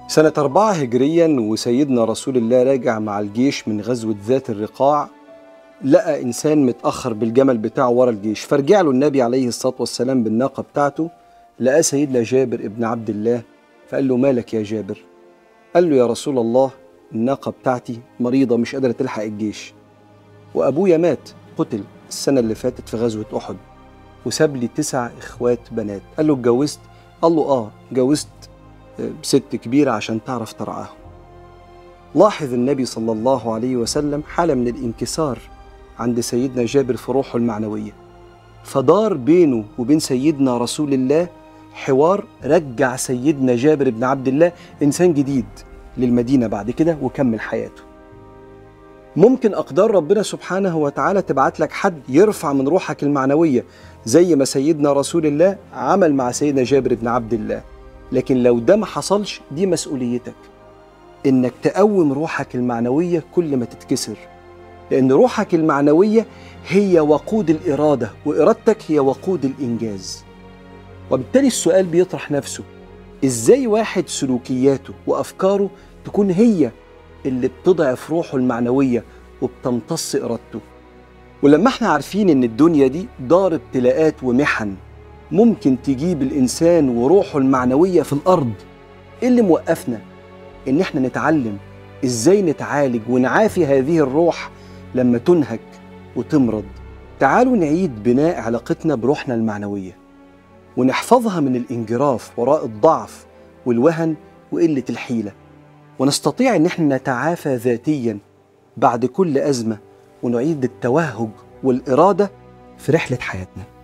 سنة أربعة هجريا وسيدنا رسول الله راجع مع الجيش من غزوة ذات الرقاع لقى إنسان متأخر بالجمل بتاعه ورا الجيش فرجع له النبي عليه الصلاة والسلام بالناقة بتاعته لقى سيدنا جابر ابن عبد الله فقال له مالك يا جابر قال له يا رسول الله الناقة بتاعتي مريضة مش قادرة تلحق الجيش وأبويا مات قتل السنة اللي فاتت في غزوة أحد وساب لي تسع إخوات بنات قال له اتجوزت قال له آه اتجوزت آه، ست كبيرة عشان تعرف ترعاهم لاحظ النبي صلى الله عليه وسلم حالة من الانكسار عند سيدنا جابر في روحه المعنوية فدار بينه وبين سيدنا رسول الله حوار رجع سيدنا جابر بن عبد الله إنسان جديد للمدينة بعد كده وكمل حياته ممكن أقدار ربنا سبحانه وتعالى تبعت لك حد يرفع من روحك المعنوية زي ما سيدنا رسول الله عمل مع سيدنا جابر بن عبد الله لكن لو ده ما حصلش دي مسؤوليتك إنك تقوم روحك المعنوية كل ما تتكسر لأن روحك المعنوية هي وقود الإرادة وإرادتك هي وقود الإنجاز وبالتالي السؤال بيطرح نفسه إزاي واحد سلوكياته وأفكاره تكون هي اللي بتضعف روحه المعنوية وبتمتص إرادته ولما احنا عارفين ان الدنيا دي دار ابتلاءات ومحن ممكن تجيب الانسان وروحه المعنويه في الارض ايه اللي موقفنا ان احنا نتعلم ازاي نتعالج ونعافي هذه الروح لما تنهك وتمرض تعالوا نعيد بناء علاقتنا بروحنا المعنويه ونحفظها من الانجراف وراء الضعف والوهن وقله الحيله ونستطيع ان احنا نتعافى ذاتيا بعد كل ازمه ونعيد التوهج والاراده في رحله حياتنا